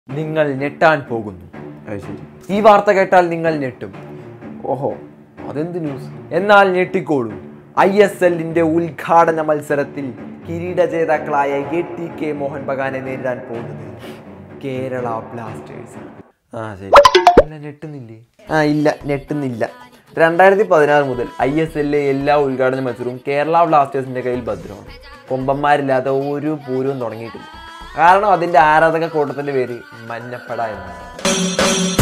നിങ്ങൾ ഞെട്ടാൻ പോകുന്നു അത് ശരി ഈ വാർത്ത കേട്ടാൽ നിങ്ങൾ ഞെട്ടും ഓഹോ അതെന്ത് ന്യൂസ് എന്നാൽ ഞെട്ടിക്കോളൂ ഐ എസ് എല്ലിന്റെ ഉദ്ഘാടന മത്സരത്തിൽ കിരീട ജേതാക്കളായ എ ടി കെ മോഹൻ ബഗാനെ നേരിടാൻ പോകുന്നത് കേരള ബ്ലാസ്റ്റേഴ്സ് ആ ശരി അല്ല ഞെട്ടുന്നില്ലേ ആ ഇല്ല ഞെട്ടുന്നില്ല രണ്ടായിരത്തി പതിനാറ് മുതൽ ഐ എസ് എല്ലിലെ എല്ലാ ഉദ്ഘാടന മത്സരവും കേരള ബ്ലാസ്റ്റേഴ്സിന്റെ കയ്യിൽ ഭദ്രമാണ് കൊമ്പന്മാരില്ലാത്ത ഒരു പൂരവും തുടങ്ങിയിട്ടില്ല കാരണം അതിന്റെ ആരാധക കൂട്ടത്തിന്റെ പേര് മഞ്ഞപ്പട എന്നാണ്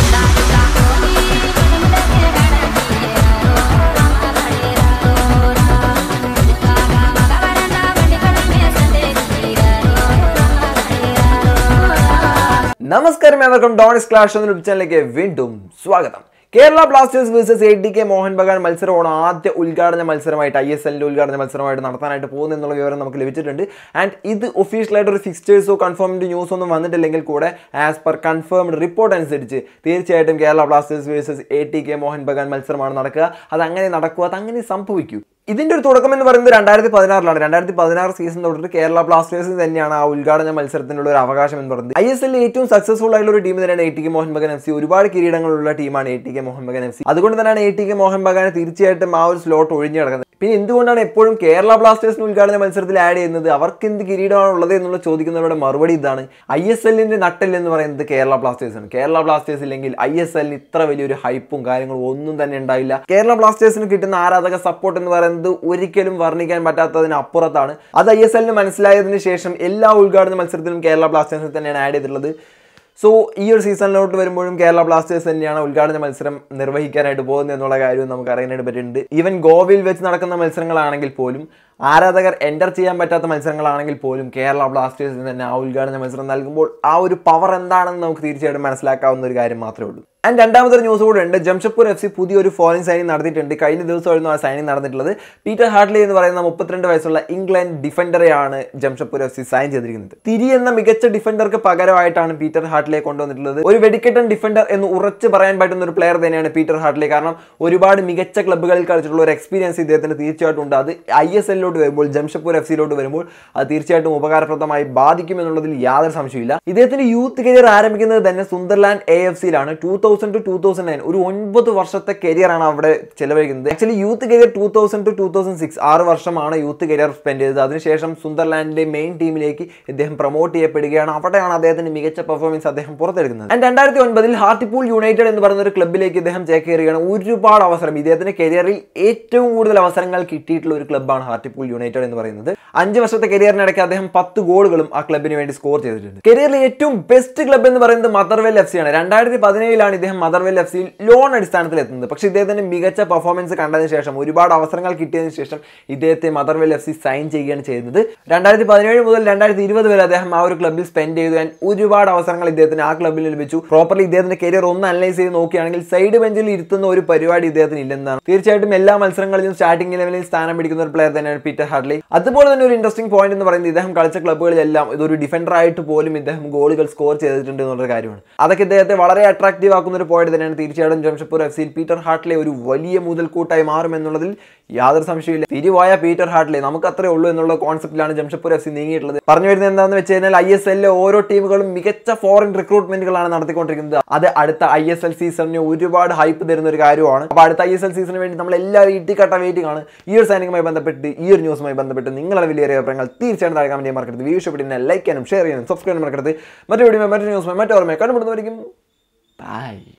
നമസ്കാരം ഏവർക്കും ഡോണിസ് ക്ലാഷ് എന്ന യൂട്യൂബ് ചാനലിലേക്ക് വീണ്ടും സ്വാഗതം Kerala Blasters versus A T K Mohan Bagan മത്സരമാണ് ആദ്യ ഉദ്ഘാടന മത്സരമായിട്ട് ഐ എസ് എല്ലിന്റെ ഉദ്ഘാടന മത്സരമായിട്ട് നടത്താനായിട്ട് പോകുന്നു എന്നുള്ള വിവരം നമുക്ക് ലഭിച്ചിട്ടുണ്ട് ആൻഡ് ഇത് ഒഫീഷ്യലായിട്ട് ഒരു ഫിക്സ്റ്റേഴ്സോ കൺഫേംഡ് ന്യൂസ് ഒന്നും വന്നിട്ടില്ലെങ്കിൽ കൂടെ ആസ് പെർ കൺഫേംഡ് റിപ്പോർട്ട് അനുസരിച്ച് തീർച്ചയായിട്ടും Kerala Blasters versus A T K Mohan Bagan മത്സരമാണ് നടക്കുക അത് അങ്ങനെ നടക്കുക അത് അങ്ങനെ സംഭവിക്കൂ ഇതിന്റെ ഒരു തുടക്കം എന്ന് പറയുന്നത് രണ്ടായിരത്തി പതിനാറിലാണ് രണ്ടായിരത്തി പതിനാറ് സീസൺ തൊട്ടിട്ട് കേരള ബ്ലാസ്റ്റേഴ്സിന് തന്നെയാണ് ആ ഉദ്ഘാടന മത്സരത്തിനുള്ള ഒരു അവകാശം എന്ന് പറയുന്നത് ഐ എസ് എല്ലിൽ ഏറ്റവും സക്സസ്ഫുൾ ആയിട്ടുള്ള ഒരു ടീം തന്നെയാണ് A T K Mohan Bagan F C ഒരുപാട് കിരീടങ്ങളുള്ള ടീമാണ് A T K Mohan Bagan F C അതുകൊണ്ട് തന്നെയാണ് A T K Mohan Bagan തീർച്ചയായിട്ടും ആ ഒരു സ്ലോട്ട് ഒഴിഞ്ഞു കിടക്കുന്നത് പിന്നെ എന്തുകൊണ്ടാണ് എപ്പോഴും കേരള ബ്ലാസ്റ്റേഴ്സിന് ഉദ്ഘാടന മത്സരത്തിൽ ആഡ് ചെയ്യുന്നത് അവർക്ക് എന്ത് കിരീടമാണ് ഉള്ളത് എന്നുള്ള ചോദിക്കുന്നവരുടെ മറുപടി ഇതാണ് ഐ എസ് എല്ലിന്റെ നട്ടൽ എന്ന് പറയുന്നത് കേരള ബ്ലാസ്റ്റേഴ്സ് ആണ് കേരള ബ്ലാസ്റ്റേഴ്സ് ഇല്ലെങ്കിൽ ഐ എസ് എല്ലിന് ഇത്ര വലിയൊരു ഹൈപ്പും കാര്യങ്ങളും ഒന്നും തന്നെ ഉണ്ടായില്ല കേരള ബ്ലാസ്റ്റേഴ്സിന് കിട്ടുന്ന ആരാധക സപ്പോർട്ട് എന്ന് പറയുന്നത് ഒരിക്കലും വർണ്ണിക്കാൻ പറ്റാത്തതിന് അപ്പുറത്താണ് അത് ഐ എസ് എല്ലിന് മനസ്സിലായതിനു ശേഷം എല്ലാ ഉദ്ഘാടന മത്സരത്തിലും കേരള ബ്ലാസ്റ്റേഴ്സിൽ തന്നെയാണ് ആഡ് ചെയ്തിട്ടുള്ളത് സോ ഈ ഒരു സീസണിലോട്ട് വരുമ്പോഴും കേരള ബ്ലാസ്റ്റേഴ്സ് തന്നെയാണ് ഉദ്ഘാടന മത്സരം നിർവഹിക്കാനായിട്ട് പോകുന്നത് എന്നുള്ള കാര്യവും നമുക്ക് അറിയാനായിട്ട് പറ്റിയിട്ടുണ്ട് ഈവൻ ഗോവയിൽ വെച്ച് നടക്കുന്ന മത്സരങ്ങളാണെങ്കിൽ പോലും ആരാധകർ എൻ്റർ ചെയ്യാൻ പറ്റാത്ത മത്സരങ്ങളാണെങ്കിൽ പോലും കേരള ബ്ലാസ്റ്റേഴ്സിന് തന്നെ ആ ഉദ്ഘാടന മത്സരം നൽകുമ്പോൾ ആ ഒരു പവർ എന്താണെന്ന് നമുക്ക് തീർച്ചയായിട്ടും മനസ്സിലാക്കാവുന്ന ഒരു കാര്യം മാത്രമേ ഉള്ളൂ ആൻഡ് രണ്ടാമതൊരു ന്യൂസ് കൂടെ ഉണ്ട് ജംഷഡ്പൂർ എഫ് സി പുതിയൊരു ഫോറിൻ സൈനിങ് നടത്തിയിട്ടുണ്ട് കഴിഞ്ഞ ദിവസമായിരുന്നു ആ സൈനിങ് നടന്നിട്ടുള്ളത് പീറ്റർ ഹാർട്ട്ലി എന്ന് പറയുന്ന മുപ്പത്തിരണ്ട് വയസ്സുള്ള ഇംഗ്ലണ്ട് ഡിഫൻഡറെയാണ് ജംഷഡ്പൂർ എഫ് സി സൈൻ ചെയ്തിരിക്കുന്നത് തിരി എന്ന മികച്ച ഡിഫൻഡർക്ക് പകരമായിട്ടാണ് പീറ്റർ ഹാർട്ട്ലിയെ കൊണ്ടുവന്നിട്ടുള്ളത് ഒരു വെടിക്കെട്ടൻ ഡിഫൻഡർ എന്ന് ഉറച്ചു പറയാൻ പറ്റുന്ന ഒരു പ്ലെയർ തന്നെയാണ് പീറ്റർ ഹാർട്ട്ലി കാരണം ഒരുപാട് മികച്ച ക്ലബ്ബുകളിൽ കളിച്ചിട്ടുള്ള ഒരു എക്സ്പീരിയൻസ് ഇദ്ദേഹത്തിന് തീർച്ചയായിട്ടും ഉണ്ട് അത് ഐ എസ് എല്ലിലോട്ട് വരുമ്പോൾ ജംഷഡ്പൂർ എഫ് സിയിലോട്ട് വരുമ്പോൾ അത് തീർച്ചയായിട്ടും ഉപകാരപ്രദമായി ബാധിക്കും എന്നുള്ളതിൽ യാതൊരു സംശയമില്ല ഇദ്ദേഹത്തിന്റെ യൂത്ത് കരിയർ ആരംഭിക്കുന്നത് തന്നെ സുന്ദർലാൻഡ് എ എഫ് സിയിലാണ് two thousand to two thousand nine ഒരു ഒൻപത് വർഷത്തെ കരിയറാണ് അവിടെ ചെലവഴിക്കുന്നത് actually youth career two thousand to two thousand six ആറ് വർഷമാണ് യൂത്ത് കരിയർ സ്പെൻഡ് ചെയ്തത് അതിനുശേഷം സുന്ദർലാൻഡിന്റെ മെയിൻ ടീമിലേക്ക് ഇദ്ദേഹം പ്രൊമോട്ട് ചെയ്യപ്പെടുകയാണ് അവിടെയാണ് അദ്ദേഹത്തിന്റെ മികച്ച പെർഫോമൻസ് അദ്ദേഹം പുറത്തെടുക്കുന്നത് ആൻഡ് രണ്ടായിരത്തി ഒൻപതിൽ ഹാർട്ടിപ്പൂൾ യുണൈറ്റഡ് എന്ന് പറയുന്ന ഒരു ക്ലബ്ബിലേക്ക് ഇദ്ദേഹം ചേക്കേറുകയാണ് ഒരുപാട് അവസരം ഇദ്ദേഹത്തിന്റെ കരിയറിൽ ഏറ്റവും കൂടുതൽ അവസരങ്ങൾ കിട്ടിയിട്ടുള്ള ഒരു ക്ലബ്ബാണ് ഹാർട്ടിപ്പൂൾ യുണൈറ്റഡ് എന്ന് പറയുന്നത് അഞ്ച് വർഷത്തെ കരിയറിനിടയ്ക്ക് അദ്ദേഹം പത്ത് ഗോളുകളും ആ ക്ലബിന് വേണ്ടി സ്കോർ ചെയ്തിട്ടുണ്ട് കരിയറിലെ ഏറ്റവും ബെസ്റ്റ് ക്ലബ്ബ് എന്ന് പറയുന്നത് മദർവെൽ എഫ് സി ആണ് രണ്ടായിരത്തി പതിനേഴിലാണ് ഇദ്ദേഹം മദർവെൽ എഫ് സിയിൽ ലോൺ അടിസ്ഥാനത്തിൽ എത്തുന്നത് പക്ഷേ ഇദ്ദേഹത്തിന്റെ മികച്ച പെർഫോമൻസ് കണ്ടതിന് ശേഷം ഒരുപാട് അവസരങ്ങൾ കിട്ടിയതിനു ശേഷം ഇദ്ദേഹത്തെ മദർവെൽ എഫ് സി സൈൻ ചെയ്യുകയാണ് ചെയ്യുന്നത് രണ്ടായിരത്തി പതിനേഴ് മുതൽ രണ്ടായിരത്തി ഇരുപത് വരെ അദ്ദേഹം ആ ഒരു ക്ലബ്ബിൽ സ്പെൻഡ് ചെയ്തു and ഒരുപാട് അവസരങ്ങൾ ഇദ്ദേഹത്തിന് ആ ക്ലബ്ബിൽ ലഭിച്ചു പ്രോപ്പർലി ഇദ്ദേഹത്തിന്റെ കരിയർ ഒന്ന് അനലൈസ് ചെയ്ത് നോക്കുകയാണെങ്കിൽ സൈഡ് ബെഞ്ചിൽ ഇരുത്തുന്ന ഒരു പരിപാടി ഇദ്ദേഹത്തിന് ഇല്ലെന്നാണ് തീർച്ചയായിട്ടും എല്ലാ മത്സരങ്ങളിലും സ്റ്റാർട്ടിംഗ് ലെവലിൽ സ്ഥാനം പിടിക്കുന്ന ഒരു പ്ലെയർ തന്നെയാണ് പീറ്റർ ഹാർട്ട്ലി അതുപോലെ തന്നെ ഒരു ഇൻട്രസ്റ്റിംഗ് പോയിന്റ് എന്ന് പറയുന്നത് ഇദ്ദേഹം കളിച്ച ക്ലബ്ബുകളിലെല്ലാം ഇതൊരു ഡിഫൻഡർ ആയിട്ട് പോലും ഇദ്ദേഹം ഗോളുകൾ സ്കോർ ചെയ്തിട്ടുണ്ട് എന്നുള്ളൊരു കാര്യമാണ് അതൊക്കെ ഇദ്ദേഹത്തെ വളരെ അട്രാക്റ്റീവ് ആക്കുന്ന ഒരു പോയിന്റ് തന്നെയാണ് തീർച്ചയായിട്ടും ജംഷഡ്പൂർ എഫ് സിയിൽ പീറ്റർ ഹാർട്ട്ലെ ഒരു വലിയ മുതൽക്കൂട്ടായി മാറും എന്നുള്ളതിൽ യാതൊരു സംശയമില്ല തിരിവായ പീറ്റർ ഹാർട്ട്ലെ നമുക്ക് അത്രേ ഉള്ളൂ എന്നുള്ള കോൺസെപ്റ്റിലാണ് ജംഷഡ്പൂർ എഫ് സി നീങ്ങിയിട്ടുള്ളത് പറഞ്ഞു വരുന്നത് എന്താണെന്ന് വെച്ച് കഴിഞ്ഞാൽ ഐ എസ് എല്ലിലെ ഓരോ ടീമുകളും മികച്ച ഫോറിൻ റിക്രൂട്ട്മെന്റുകളാണ് നടത്തിക്കൊണ്ടിരിക്കുന്നത് അത് അടുത്ത ഐ എസ് എൽ സീസണിന് ഒരുപാട് ഹൈപ്പ് തരുന്ന ഒരു കാര്യമാണ് അപ്പോൾ അടുത്ത ഐ എസ് എൽ സീസണിന് വേണ്ടി നമ്മൾ എല്ലാവരും ഇട്ടിക്കട്ട വെയിറ്റിംഗ് ആണ് ഈ ഒരു സൈനികമായി ബന്ധപ്പെട്ട് ഈ ഒരു ന്യൂസുമായി ബന്ധപ്പെട്ട് നിങ്ങളുടെ വലിയ അഭിപ്രായങ്ങൾ തീർച്ചയായും താഴെ കമന്റ് ചെയ്യാൻ മറക്കരുത് വീഡിയോ ഇഷ്ടപ്പെട്ടിനെ ലൈക്ക് ചെയ്യാനും ഷെയർ ചെയ്യാനും സബ്സ്ക്രൈബ് ചെയ്യാനും മറക്കരുത് മറ്റു വീഡിയോ മറ്റു ന്യൂസുമായി മറ്റു ഓർമ്മയെ കണ്ടുപിടുന്നവരിക്കും ബൈ